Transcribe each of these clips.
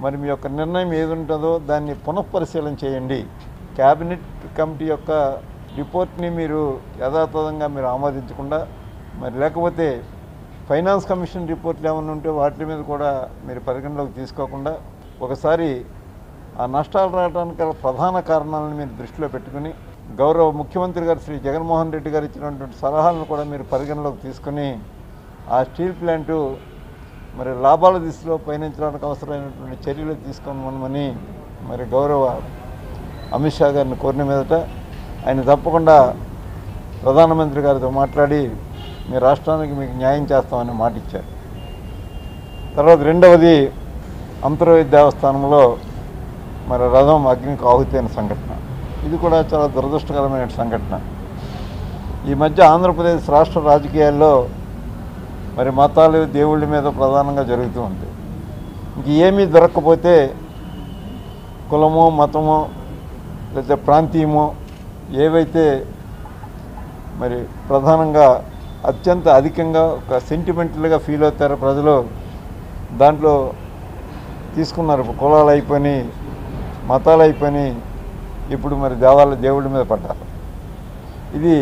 మరి మీ యొక్క నిర్ణయం ఏది ఉంటుందో దాన్ని పునఃపరిశీలన చేయండి క్యాబినెట్ కమిటీ యొక్క రిపోర్ట్ని మీరు యథాతథంగా మీరు ఆమోదించకుండా మరి లేకపోతే ఫైనాన్స్ కమిషన్ రిపోర్ట్లు ఏమైనా ఉంటే వాటి మీద కూడా మీరు పరిగణలోకి తీసుకోకుండా ఒకసారి ఆ నష్టాలు రావడానికి గల ప్రధాన కారణాలను మీరు దృష్టిలో పెట్టుకుని గౌరవ ముఖ్యమంత్రి గారు శ్రీ జగన్మోహన్ రెడ్డి గారు ఇచ్చినటువంటి సలహాలను కూడా మీరు పరిగణలోకి తీసుకుని ఆ స్టీల్ ప్లాంటు మరి లాభాల దిశలో పయనించడానికి అవసరమైనటువంటి చర్యలు తీసుకోమని మరి గౌరవ అమిత్ షా గారిని కోరిన మీదట ఆయన తప్పకుండా ప్రధానమంత్రి గారితో మాట్లాడి మీ రాష్ట్రానికి మీకు న్యాయం చేస్తామని మాట ఇచ్చారు తర్వాత రెండవది అంతర్వేది దేవస్థానంలో మరి రథం అగ్నికి ఆహుతి అయిన సంఘటన ఇది కూడా చాలా దురదృష్టకరమైన సంఘటన ఈ మధ్య ఆంధ్రప్రదేశ్ రాష్ట్ర రాజకీయాల్లో మరి మతాలు దేవుళ్ళ మీద ప్రధానంగా జరుగుతూ ఉంది ఇంక ఏమీ దొరక్కపోతే కులమో మతమో లేదా ప్రాంతీయమో ఏవైతే మరి ప్రధానంగా అత్యంత అధికంగా ఒక సెంటిమెంటల్గా ఫీల్ అవుతారో ప్రజలు దాంట్లో తీసుకున్నారు ఇప్పుడు కులాలు అయిపోయి మతాలు అయిపోయి ఇప్పుడు మరి దేవాల దేవుడి మీద పడ్డారు ఇది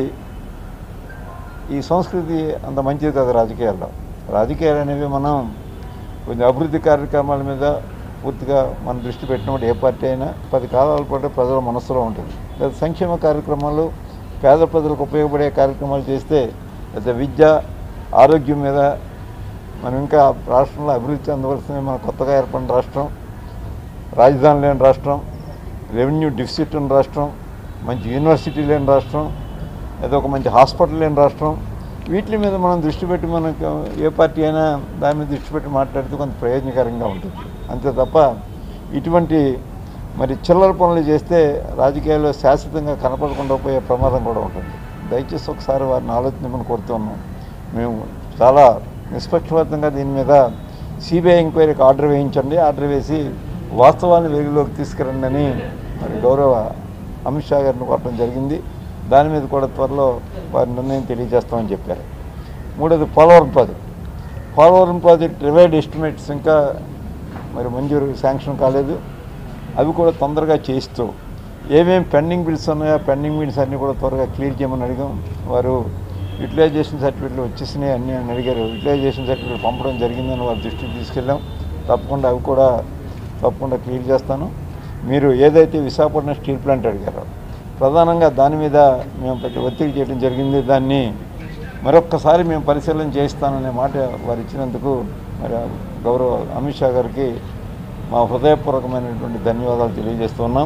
ఈ సంస్కృతి అంత మంచిది కాదు రాజకీయాల్లో రాజకీయాలు అనేవి మనం కొంచెం అభివృద్ధి కార్యక్రమాల మీద పూర్తిగా మన దృష్టి పెట్టినప్పుడు ఏ పార్టీ అయినా పది కాలాల పాటు ప్రజల మనసులో ఉంటుంది లేదా సంక్షేమ కార్యక్రమాలు పేద ప్రజలకు ఉపయోగపడే కార్యక్రమాలు చేస్తే లేదా విద్య ఆరోగ్యం మీద మనం ఇంకా రాష్ట్రంలో అభివృద్ధి చెందవలసింది మన కొత్తగా ఏర్పడిన రాష్ట్రం రాజధాని లేని రాష్ట్రం రెవెన్యూ డిఫిసిట్ ఉన్న రాష్ట్రం మంచి యూనివర్సిటీ లేని రాష్ట్రం ఏదో ఒక మంచి హాస్పిటల్ లేని రాష్ట్రం వీటి మీద మనం దృష్టి పెట్టి మనకు ఏ పార్టీ అయినా దాని మీద దృష్టి పెట్టి మాట్లాడితే కొంత ప్రయోజనకరంగా ఉంటుంది అంతే తప్ప ఇటువంటి మరి చిల్లర పనులు చేస్తే రాజకీయాల్లో శాశ్వతంగా కనపడకుండా పోయే ప్రమాదం కూడా ఉంటుంది దయచేసి ఒకసారి వారిని ఆలోచించమని కోరుతూ ఉన్నాం మేము చాలా నిష్పక్షపాతంగా దీని మీద సిబిఐ ఎంక్వైరీకి ఆర్డర్ వేయించండి ఆర్డర్ వేసి వాస్తవాన్ని వెలుగులోకి తీసుకురండి అని మరి గౌరవ అమిత్ షా గారిని కోరడం జరిగింది దాని మీద కూడా త్వరలో వారి నిర్ణయం తెలియజేస్తామని చెప్పారు మూడోది Polavaram project Polavaram project revised estimates ఇంకా మరి మంజూరు శాంక్షన్ కాలేదు అవి కూడా తొందరగా చేయిస్తూ ఏమేమి పెండింగ్ బిల్స్ ఉన్నాయో పెండింగ్ బిల్స్ అన్నీ కూడా త్వరగా క్లియర్ చేయమని అడిగాం వారు యూటిలైజేషన్ సర్టిఫికెట్లు వచ్చేసినాయి అన్నీ అని అడిగారు యూటిలైజేషన్ సర్టిఫికెట్ పంపడం జరిగిందని వారి దృష్టికి తీసుకెళ్ళాం తప్పకుండా అవి కూడా తప్పకుండా క్లియర్ చేస్తాను మీరు ఏదైతే విశాఖపట్నం స్టీల్ ప్లాంట్ అడిగారో ప్రధానంగా దాని మీద మేము పెద్ద ఒత్తిడి చేయడం జరిగింది దాన్ని మరొక్కసారి మేము పరిశీలన చేయిస్తాననే మాట వారు ఇచ్చినందుకు మరి గౌరవ అమిత్ షా గారికి మా హృదయపూర్వకమైనటువంటి ధన్యవాదాలు తెలియజేస్తున్నాం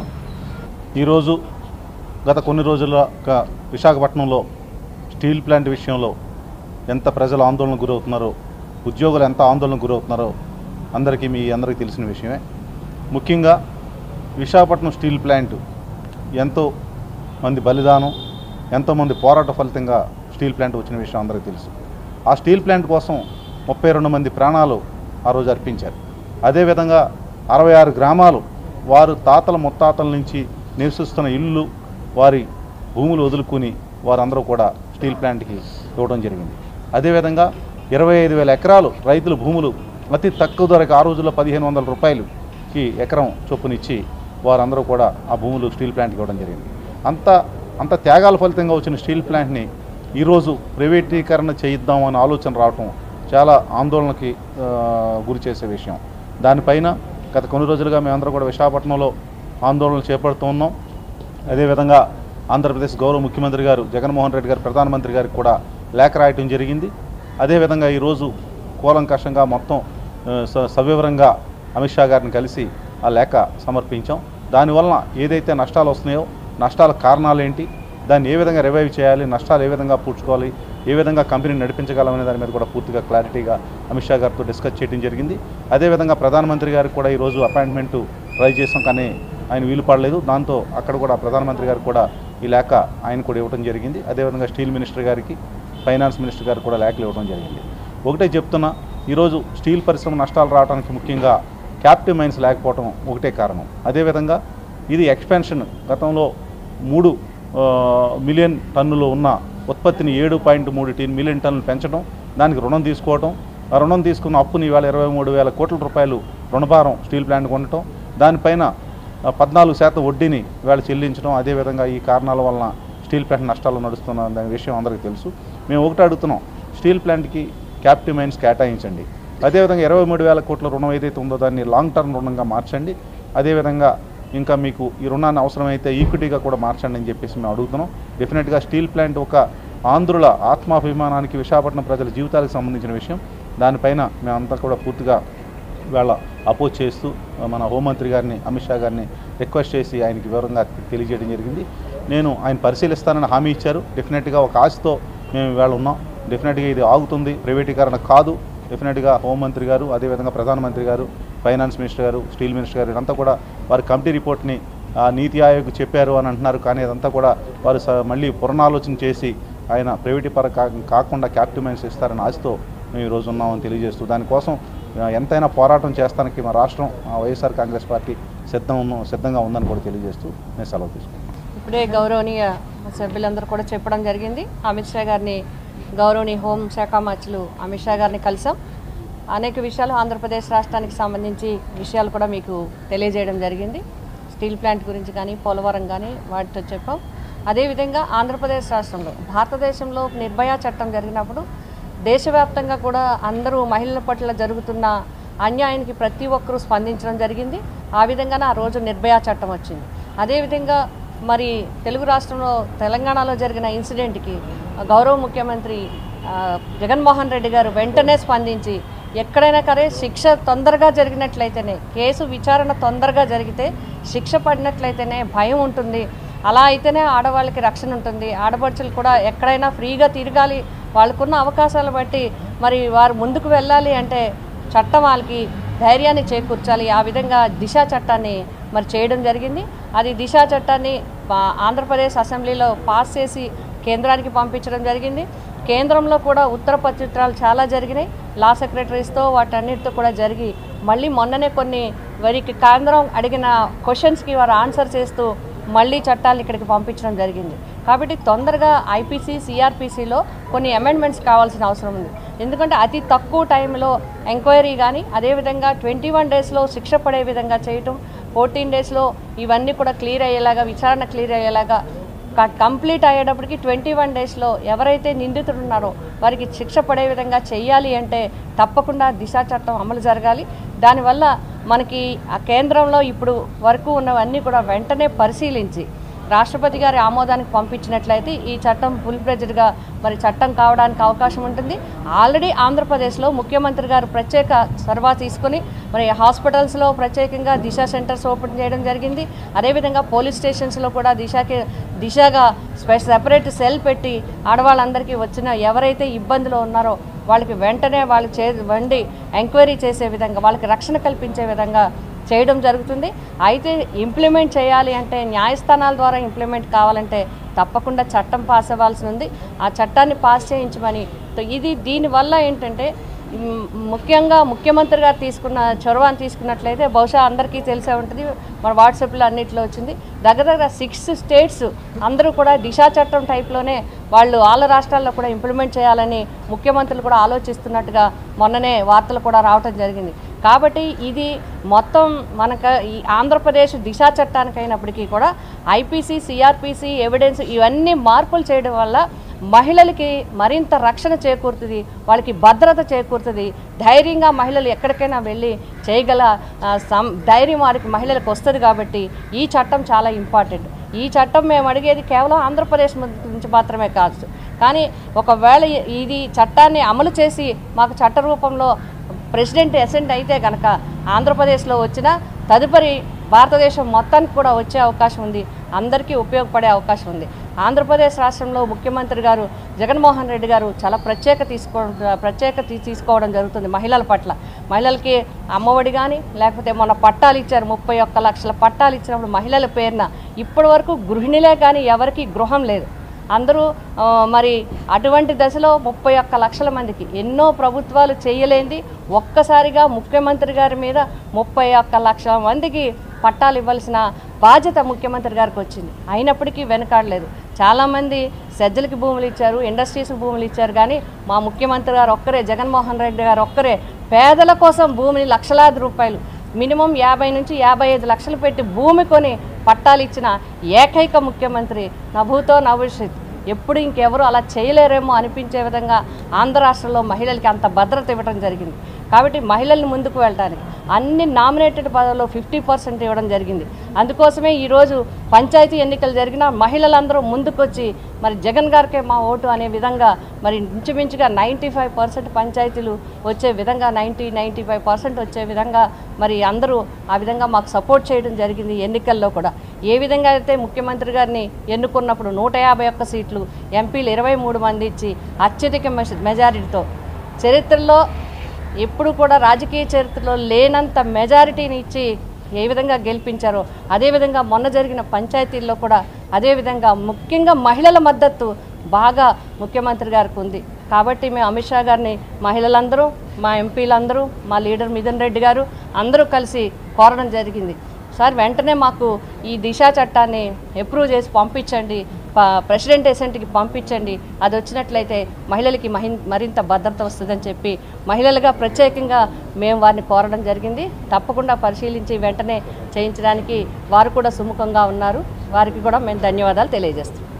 ఈరోజు గత కొన్ని రోజులుగా విశాఖపట్నంలో స్టీల్ ప్లాంట్ విషయంలో ఎంత ప్రజలు ఆందోళనకు గురవుతున్నారో ఉద్యోగులు ఎంత ఆందోళనకు గురవుతున్నారో అందరికీ మీ అందరికీ తెలిసిన విషయమే ముఖ్యంగా విశాఖపట్నం స్టీల్ ప్లాంట్ ఎంతో మంది బలిదానం ఎంతోమంది పోరాట ఫలితంగా స్టీల్ ప్లాంట్ వచ్చిన విషయం అందరికీ తెలుసు ఆ స్టీల్ ప్లాంట్ కోసం ముప్పై రెండు మంది ప్రాణాలు ఆ రోజు అర్పించారు అదేవిధంగా అరవై ఆరు గ్రామాలు వారు తాతల ముత్తాతల నుంచి నివసిస్తున్న ఇల్లు వారి భూములు వదులుకుని వారందరూ కూడా స్టీల్ ప్లాంట్కి ఇవ్వడం జరిగింది అదేవిధంగా ఇరవై ఐదు వేల ఎకరాలు రైతుల భూములు అతి తక్కువ ధరకు ఆ రోజుల్లో పదిహేను వందల రూపాయలుకి ఎకరం చొప్పునిచ్చి వారందరూ కూడా ఆ భూములు స్టీల్ ప్లాంట్కి ఇవ్వడం జరిగింది అంత అంత త్యాగాల ఫలితంగా వచ్చిన స్టీల్ ప్లాంట్ని ఈరోజు ప్రైవేటీకరణ చేయిద్దాం అనే ఆలోచన రావటం చాలా ఆందోళనకి ఆ, గురి చేసే విషయం దానిపైన గత కొన్ని రోజులుగా మేమందరం కూడా విశాఖపట్నంలో ఆందోళనలు చేపడుతూ ఉన్నాం అదేవిధంగా ఆంధ్రప్రదేశ్ గౌరవ ముఖ్యమంత్రి గారు జగన్మోహన్ రెడ్డి గారు ప్రధానమంత్రి గారికి కూడా లేఖ రాయటం జరిగింది అదేవిధంగా ఈరోజు కూలంకషంగా మొత్తం ఆ, స- సవివరంగా అమిత్ షా గారిని కలిసి ఆ లేఖ సమర్పించాం దానివలన ఏదైతే నష్టాలు వస్తున్నాయో నష్టాల కారణాలు ఏంటి దాన్ని ఏ విధంగా రివైవ్ చేయాలి నష్టాలు ఏ విధంగా పూడ్చుకోవాలి ఏ విధంగా కంపెనీని నడిపించగలమనే దాని మీద కూడా పూర్తిగా క్లారిటీగా అమిత్ షా గారితో డిస్కస్ చేయడం జరిగింది అదేవిధంగా ప్రధానమంత్రి గారికి కూడా ఈరోజు అపాయింట్మెంట్ ట్రై చేసాం కానీ ఆయన వీలు పడలేదు దాంతో అక్కడ కూడా ప్రధానమంత్రి గారికి కూడా ఈ లేఖ ఆయన కూడా ఇవ్వడం జరిగింది అదేవిధంగా స్టీల్ మినిస్టర్ గారికి ఫైనాన్స్ మినిస్టర్ గారికి కూడా లేఖలు ఇవ్వడం జరిగింది ఒకటే చెప్తున్నా ఈరోజు స్టీల్ పరిశ్రమ నష్టాలు రావడానికి ముఖ్యంగా క్యాప్టివ్ మైన్స్ లేకపోవడం ఒకటే కారణం అదేవిధంగా ఇది ఎక్స్పాన్షన్ గతంలో మూడు ఆ, మిలియన్ టన్నులు ఉన్న ఉత్పత్తిని ఏడు పాయింట్ మూడు టీ మిలియన్ టన్నులు పెంచడం దానికి రుణం తీసుకోవడం ఆ రుణం తీసుకున్న అప్పుని ఇవాళ ఇరవై మూడు వేల కోట్ల రూపాయలు రుణభారం స్టీల్ ప్లాంట్ కొనటం దానిపైన ఆ, పద్నాలుగు శాతం వడ్డీని వాళ్ళు చెల్లించడం అదేవిధంగా ఈ కారణాల వలన స్టీల్ ప్లాంట్ నష్టాలు నడుస్తున్న దాని విషయం అందరికీ తెలుసు మేము ఒకటి అడుగుతున్నాం స్టీల్ ప్లాంట్కి క్యాపిటివ్ మైన్స్ కేటాయించండి అదేవిధంగా ఇరవై మూడు వేల కోట్ల రుణం ఏదైతే ఉందో దాన్ని లాంగ్ టర్మ్ రుణంగా మార్చండి అదేవిధంగా ఇంకా మీకు ఈ రుణాన్ని అవసరమైతే ఈక్విటీగా కూడా మార్చండి అని చెప్పేసి మేము అడుగుతున్నాం డెఫినెట్గా స్టీల్ ప్లాంట్ ఒక ఆంధ్రుల ఆత్మాభిమానానికి విశాఖపట్నం ప్రజల జీవితాలకు సంబంధించిన విషయం దానిపైన మేమంతా కూడా పూర్తిగా వేళ అపోజ్ చేస్తూ ఆ, మన హోంమంత్రి గారిని అమిత్ షా గారిని రిక్వెస్ట్ చేసి ఆయనకి వివరంగా తెలియజేయడం జరిగింది నేను ఆయన పరిశీలిస్తానని హామీ ఇచ్చారు డెఫినెట్గా ఒక ఆశతో మేము ఇవాళ ఉన్నాం డెఫినెట్గా ఇది ఆగుతుంది ప్రైవేటీకరణ కాదు డెఫినెట్గా హోంమంత్రి గారు అదేవిధంగా ప్రధానమంత్రి గారు ఫైనాన్స్ మినిస్టర్ గారు స్టీల్ మినిస్టర్ గారు ఇదంతా కూడా వారి కమిటీ రిపోర్ట్ని ఆ, నీతి ఆయోగ్ చెప్పారు అని అంటున్నారు కానీ అదంతా కూడా వారు స- మళ్ళీ పునరాలోచన చేసి ఆయన ప్రైవేటీపర కా కాకుండా క్యాపిటల్ మైన్స్ ఇస్తారని ఆశతో మేము ఈరోజు ఉన్నామని తెలియజేస్తూ దానికోసం ఆ, ఎంతైనా పోరాటం చేస్తానికి మా రాష్ట్రం ఆ, వైఎస్ఆర్ కాంగ్రెస్ పార్టీ సిద్ధం ఉన్న- సిద్ధంగా ఉందని కూడా తెలియజేస్తూ నేను సెలవు తీసుకుంటాను ఇప్పుడే గౌరవనీయ సభ్యులందరూ కూడా చెప్పడం జరిగింది అమిత్ షా గారిని గౌరవనీయ హోంశాఖ మంత్రులు అమిత్ షా గారిని కలిసాం అనేక విషయాలు ఆంధ్రప్రదేశ్ రాష్ట్రానికి సంబంధించి విషయాలు కూడా మీకు తెలియజేయడం జరిగింది స్టీల్ ప్లాంట్ గురించి కానీ పోలవరం కానీ వాటితో చెప్పాం అదేవిధంగా ఆంధ్రప్రదేశ్ రాష్ట్రంలో భారతదేశంలో నిర్భయ చట్టం జరిగినప్పుడు దేశవ్యాప్తంగా కూడా అందరూ మహిళల పట్ల జరుగుతున్న అన్యాయానికి ప్రతి ఒక్కరూ స్పందించడం జరిగింది ఆ విధంగానే ఆ రోజు నిర్భయ చట్టం వచ్చింది అదేవిధంగా మరి తెలుగు రాష్ట్రంలో తెలంగాణలో జరిగిన ఇన్సిడెంట్కి గౌరవ ముఖ్యమంత్రి ఆ, జగన్మోహన్ రెడ్డి గారు వెంటనే స్పందించి ఎక్కడైనా సరే శిక్ష తొందరగా జరిగినట్లయితేనే కేసు విచారణ తొందరగా జరిగితే శిక్ష పడినట్లయితేనే భయం ఉంటుంది అలా అయితేనే ఆడవాళ్ళకి రక్షణ ఉంటుంది ఆడపడుచులు కూడా ఎక్కడైనా ఫ్రీగా తిరగాలి వాళ్ళకున్న అవకాశాలు బట్టి మరి వారు ముందుకు వెళ్ళాలి అంటే చట్టం వాళ్ళకి ధైర్యాన్ని చేకూర్చాలి ఆ విధంగా దిశ చట్టాన్ని మరి చేయడం జరిగింది అది దిశ చట్టాన్ని పా- ఆంధ్రప్రదేశ్ అసెంబ్లీలో పాస్ చేసి కేంద్రానికి పంపించడం జరిగింది కేంద్రంలో కూడా ఉత్తర ప్రత్యుత్తరాలు చాలా జరిగినాయి లా సెక్రటరీస్తో వాటన్నిటితో కూడా జరిగి మళ్ళీ మొన్ననే కొన్ని వారికి కేంద్రం అడిగిన క్వశ్చన్స్కి వారు ఆన్సర్ చేస్తూ మళ్ళీ చట్టాలు ఇక్కడికి పంపించడం జరిగింది కాబట్టి తొందరగా ఐపీసీ సిఆర్పిసిలో కొన్ని అమెండ్మెంట్స్ కావాల్సిన అవసరం ఉంది ఎందుకంటే అతి తక్కువ టైంలో ఎంక్వైరీ కానీ అదేవిధంగా ట్వంటీ వన్ డేస్లో శిక్ష పడే విధంగా చేయటం ఫోర్టీన్ డేస్లో ఇవన్నీ కూడా క్లియర్ అయ్యేలాగా విచారణ క్లియర్ అయ్యేలాగా క- కంప్లీట్ అయ్యేటప్పటికి ట్వంటీ వన్ డేస్లో ఎవరైతే నిందితులు ఉన్నారో వారికి శిక్ష పడే విధంగా చెయ్యాలి అంటే తప్పకుండా దిశ చట్టం అమలు జరగాలి దానివల్ల మనకి ఆ కేంద్రంలో ఇప్పుడు వరకు ఉన్నవన్నీ కూడా వెంటనే పరిశీలించి రాష్ట్రపతి గారి ఆమోదానికి పంపించినట్లయితే ఈ చట్టం ఫుల్ ప్రెజర్గా మరి చట్టం కావడానికి అవకాశం ఉంటుంది ఆల్రెడీ ఆంధ్రప్రదేశ్లో ముఖ్యమంత్రి గారు ప్రత్యేక సర్వా తీసుకొని మరి హాస్పిటల్స్లో ప్రత్యేకంగా దిశ సెంటర్స్ ఓపెన్ చేయడం జరిగింది అదేవిధంగా పోలీస్ స్టేషన్స్లో కూడా దిశకి దిశగా స్పె సెపరేట్ సెల్ పెట్టి ఆడవాళ్ళందరికీ వచ్చిన ఎవరైతే ఇబ్బందులు ఉన్నారో వాళ్ళకి వెంటనే వాళ్ళు చే వండి ఎంక్వైరీ చేసే విధంగా వాళ్ళకి రక్షణ కల్పించే విధంగా చేయడం జరుగుతుంది అయితే ఇంప్లిమెంట్ చేయాలి అంటే న్యాయస్థానాల ద్వారా ఇంప్లిమెంట్ కావాలంటే తప్పకుండా చట్టం పాస్ అవ్వాల్సి ఉంది ఆ చట్టాన్ని పాస్ చేయించమని తో ఇది దీనివల్ల ఏంటంటే మ్, ముఖ్యంగా ముఖ్యమంత్రి గారు తీసుకున్న చొరవని తీసుకున్నట్లయితే బహుశా అందరికీ తెలిసే ఉంటుంది మన వాట్సాప్లో అన్నిట్లో వచ్చింది దగ్గర దగ్గర సిక్స్ స్టేట్స్ అందరూ కూడా దిశా చట్టం టైప్లోనే వాళ్ళు వాళ్ళ రాష్ట్రాల్లో కూడా ఇంప్లిమెంట్ చేయాలని ముఖ్యమంత్రులు కూడా ఆలోచిస్తున్నట్టుగా మొన్ననే వార్తలు కూడా రావటం జరిగింది కాబట్టి ఇది మొత్తం మనకు ఈ ఆంధ్రప్రదేశ్ దిశా చట్టానికి అయినప్పటికీ కూడా ఐపీసీ సిఆర్పిసి ఎవిడెన్స్ ఇవన్నీ మార్పులు చేయడం వల్ల మహిళలకి మరింత రక్షణ చేకూరుతుంది వాళ్ళకి భద్రత చేకూరుతుంది ధైర్యంగా మహిళలు ఎక్కడికైనా వెళ్ళి చేయగల ఆ, సం ధైర్యం వారికి మహిళలకు వస్తుంది కాబట్టి ఈ చట్టం చాలా ఇంపార్టెంట్ ఈ చట్టం మేము అడిగేది కేవలం ఆంధ్రప్రదేశ్ నుంచి మాత్రమే కాదు కానీ ఒకవేళ ఇది చట్టాన్ని అమలు చేసి మాకు చట్ట రూపంలో ప్రెసిడెంట్ అసెంట్ అయితే కనుక ఆంధ్రప్రదేశ్లో వచ్చిన తదుపరి భారతదేశం మొత్తానికి కూడా వచ్చే అవకాశం ఉంది అందరికీ ఉపయోగపడే అవకాశం ఉంది ఆంధ్రప్రదేశ్ రాష్ట్రంలో ముఖ్యమంత్రి గారు జగన్మోహన్ రెడ్డి గారు చాలా ప్రత్యేక తీసుకోవడం ప్రత్యేక తీ- తీసుకోవడం జరుగుతుంది మహిళల పట్ల మహిళలకి అమ్మఒడి కానీ లేకపోతే మొన్న పట్టాలు ఇచ్చారు ముప్పై ఒక్క లక్షల పట్టాలు ఇచ్చినప్పుడు మహిళల పేరున ఇప్పటి వరకు గృహిణులే కానీ ఎవరికి గృహం లేదు అందరూ ఆ, మరి అటువంటి దశలో ముప్పై ఒక్క లక్షల మందికి ఎన్నో ప్రభుత్వాలు చేయలేంది ఒక్కసారిగా ముఖ్యమంత్రి గారి మీద ముప్పై ఒక్క లక్షల మందికి పట్టాలు ఇవ్వాల్సిన బాధ్యత ముఖ్యమంత్రి గారికి వచ్చింది అయినప్పటికీ వెనకాడలేదు చాలామంది సజ్జలకి భూములు ఇచ్చారు ఇండస్ట్రీస్కి భూములు ఇచ్చారు కానీ మా ముఖ్యమంత్రి గారు ఒక్కరే జగన్మోహన్ రెడ్డి గారు ఒక్కరే పేదల కోసం భూమిని లక్షలాది రూపాయలు మినిమం యాభై నుంచి యాభై ఐదు లక్షలు పెట్టి భూమి కొని పట్టాలు ఇచ్చిన ఏకైక ముఖ్యమంత్రి నభూతో నభవిష్యత్ ఎప్పుడు ఇంకెవరు అలా చేయలేరేమో అనిపించే విధంగా ఆంధ్ర రాష్ట్రంలో మహిళలకి అంత భద్రత ఇవ్వడం జరిగింది కాబట్టి మహిళల్ని ముందుకు వెళ్ళడానికి అన్ని నామినేటెడ్ పదవుల్లో ఫిఫ్టీ పర్సెంట్ ఇవ్వడం జరిగింది అందుకోసమే ఈరోజు పంచాయతీ ఎన్నికలు జరిగిన మహిళలందరూ ముందుకొచ్చి మరి జగన్ గారికే మా ఓటు అనే విధంగా మరి ఇంచుమించుగా నైంటీ ఫైవ్ పర్సెంట్ పంచాయతీలు వచ్చే విధంగా నైంటీ నైంటీ ఫైవ్ పర్సెంట్ వచ్చే విధంగా మరి అందరూ ఆ విధంగా మాకు సపోర్ట్ చేయడం జరిగింది ఎన్నికల్లో కూడా ఏ విధంగా అయితే ముఖ్యమంత్రి గారిని ఎన్నుకున్నప్పుడు నూట యాభై ఒక్క సీట్లు ఎంపీలు ఇరవై మూడు మంది ఇచ్చి అత్యధిక మెజ- మెజారిటీతో చరిత్రలో ఎప్పుడు కూడా రాజకీయ చరిత్రలో లేనంత మెజారిటీని ఇచ్చి ఏ విధంగా గెలిపించారో అదేవిధంగా మొన్న జరిగిన పంచాయతీల్లో కూడా అదేవిధంగా ముఖ్యంగా మహిళల మద్దతు బాగా ముఖ్యమంత్రి గారికి ఉంది కాబట్టి మేము అమిత్ షా గారిని మహిళలందరూ మా ఎంపీలందరూ మా లీడర్ మిథున్ రెడ్డి గారు అందరూ కలిసి కోరడం జరిగింది సార్ వెంటనే మాకు ఈ దిశా చట్టాన్ని అప్రూవ్ చేసి పంపించండి ప- ప్రెసిడెంట్ ఎసెంట్కి పంపించండి అది వచ్చినట్లయితే మహిళలకి మహి మరింత భద్రత వస్తుందని చెప్పి మహిళలుగా ప్రత్యేకంగా మేము వారిని కోరడం జరిగింది తప్పకుండా పరిశీలించి వెంటనే చేయించడానికి వారు కూడా సుముఖంగా ఉన్నారు వారికి కూడా మేము ధన్యవాదాలు తెలియజేస్తున్నాం